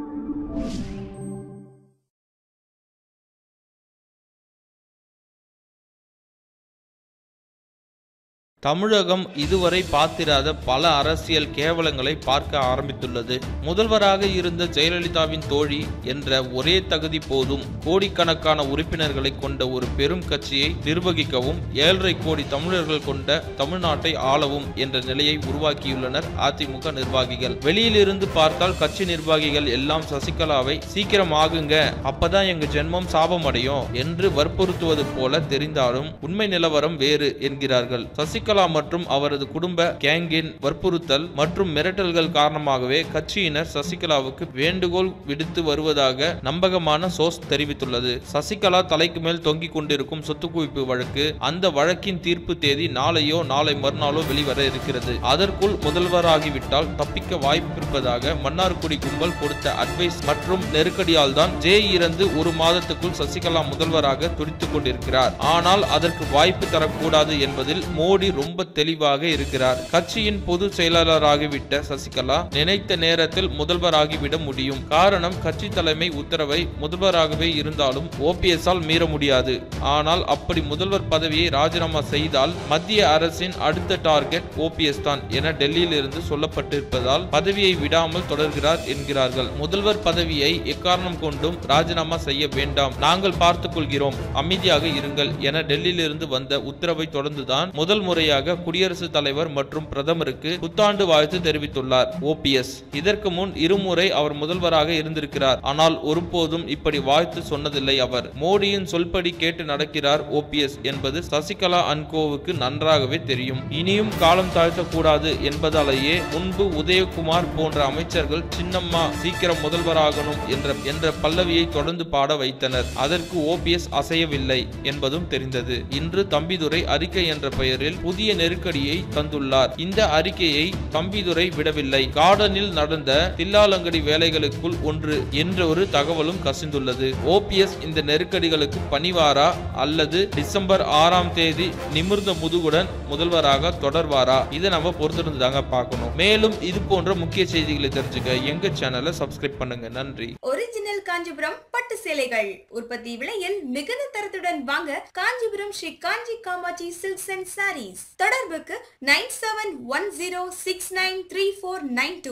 தமிழகம் இதுவரை பார்த்திராத பல அரசியல் கேவலங்களை பார்க்க ஆரம்பித்துள்ளது முதல்வராக இருந்த ஜெயலலிதாவின் தோழி என்ற ஒரே தகுதி போதும் கோடிக்கணக்கான உறுப்பினர்களை கொண்ட ஒரு பெரும் கட்சியை நிர்வகிக்கவும் ஏழரை கோடி தமிழர்கள் கொண்ட தமிழ்நாட்டை ஆளவும் என்ற நிலையை உருவாக்கியுள்ளனர் அதிமுக நிர்வாகிகள் வெளியிலிருந்து பார்த்தால் கட்சி நிர்வாகிகள் எல்லாம் சசிகலாவை சீக்கிரம் ஆகுங்க அப்பதான் எங்க ஜென்மம் சாபம் அடையும் என்று வற்புறுத்துவது போல தெரிந்தாலும் உண்மை நிலவரம் வேறு என்கிறார்கள் சசிகலா மற்றும் அவரது குடும்ப கேங்கின் வற்புறுத்தல் மற்றும் மிரட்டல்கள் காரணமாகவே கட்சியினர் சசிகலாவுக்கு வேண்டுகோள் விடுத்து வருவதாக நம்பகமான சோர்ஸ் தெரிவித்துள்ளது சசிகலா தலைக்கு மேல் தொங்கிக் கொண்டிருக்கும் சொத்து குவிப்பு வழக்கு அந்த வழக்கின் தீர்ப்பு தேதி நாளையோ நாளை மறுநாளோ வெளிவர இருக்கிறது அதற்குள் முதல்வராகிவிட்டால் தப்பிக்க வாய்ப்பிருப்பதாக மன்னார்குடி கும்பல் கொடுத்த அட்வைஸ் மற்றும் நெருக்கடியால் தான் ஜே இறந்து ஒரு மாதத்துக்குள் சசிகலா முதல்வராக துடித்துக் கொண்டிருக்கிறார் ஆனால் அதற்கு வாய்ப்பு தரக்கூடாது என்பதில் மோடி ரொம்ப தெளிவாக இருக்கிறார் கட்சியின் பொதுச் செயலாளராகிவிட்ட சசிகலா நினைத்த நேரத்தில் முதல்வராகிவிட முடியும் காரணம் கட்சி தலைமை உத்தரவை முதல்வராகவே இருந்தாலும் ஓபிஎஸ் ஆல் மீற முடியாது ஆனால் அப்படி முதல்வர் பதவியை ராஜினாமா செய்தால் மத்திய அரசின் அடுத்த டார்கெட் ஓபிஎஸ் தான் என டெல்லியில் இருந்து சொல்லப்பட்டிருப்பதால் பதவியை விடாமல் தொடர்கிறார் என்கிறார்கள் முதல்வர் பதவியை எக்காரணம் கொண்டும் ராஜினாமா செய்ய வேண்டாம் நாங்கள் பார்த்துக் கொள்கிறோம் அமைதியாக இருங்கள் என டெல்லியிலிருந்து வந்த உத்தரவை தொடர்ந்துதான் முதல் முறையாக குடியரசுத் தலைவர் மற்றும் பிரதமருக்கு புத்தாண்டு வாழ்த்து தெரிவித்துள்ளார் ஓபிஎஸ் இதற்கு முன் இருமுறை அவர் முதல்வராக இருந்திருக்கிறார் ஆனால் ஒருபோதும் இப்படி வாழ்த்து சொன்னதில்லை அவர் மோடியின் சொல்படி கேட்டு நடக்கிறார் ஓபிஎஸ் என்பது சசிகலா அன்கோவுக்கு நன்றாகவே தெரியும் இனியும் காலம் தாழ்த்தக்கூடாது என்பதாலேயே முன்பு உதயகுமார் போன்ற அமைச்சர்கள் சின்னம்மா சீக்கிரம் முதல்வராகணும் என்ற என்ற பல்லவியை தொடர்ந்து பாட வைத்தனர் அதற்கு ஓபிஎஸ் அசையவில்லை என்பதும் தெரிந்தது இன்று தம்பிதுரை அறிக்கை என்ற பெயரில் புதிய நெருக்கடியை தந்துள்ளார் இந்த அறிக்கையை தம்பிதுரை விடவில்லை கார்டனில் நடந்த தில்லாலங்கடி வேலைகளுக்குள் ஒன்று என்ற ஒரு தகவலும் கசிந்துள்ளது ஓபிஎஸ் இந்த நெருக்கடிகளுக்கு பணிவாரா அல்லது டிசம்பர் ஆறாம் தேதி நிமிர்ந்த முதுகுடன் முதல்வராக தொடர்வாரா இதை நம்ம பொறுத்திருந்து தாங்க பார்க்கணும் மேலும் இது போன்ற முக்கிய செய்திகளை தெரிஞ்சுக்க எங்க சேனலை சப்ஸ்கிரைப் பண்ணுங்க நன்றி ஒரிஜினல் காஞ்சிபுரம் பட்டு சேலைகள் உற்பத்தி விலையில் மிகுந்த தரத்துடன் வாங்க காஞ்சிபுரம் ஸ்ரீ காஞ்சி காமாட்சி சில்க்ஸ் அண்ட் சாரீஸ் தொடர்புக்கு nine seven one zero six nine three four nine two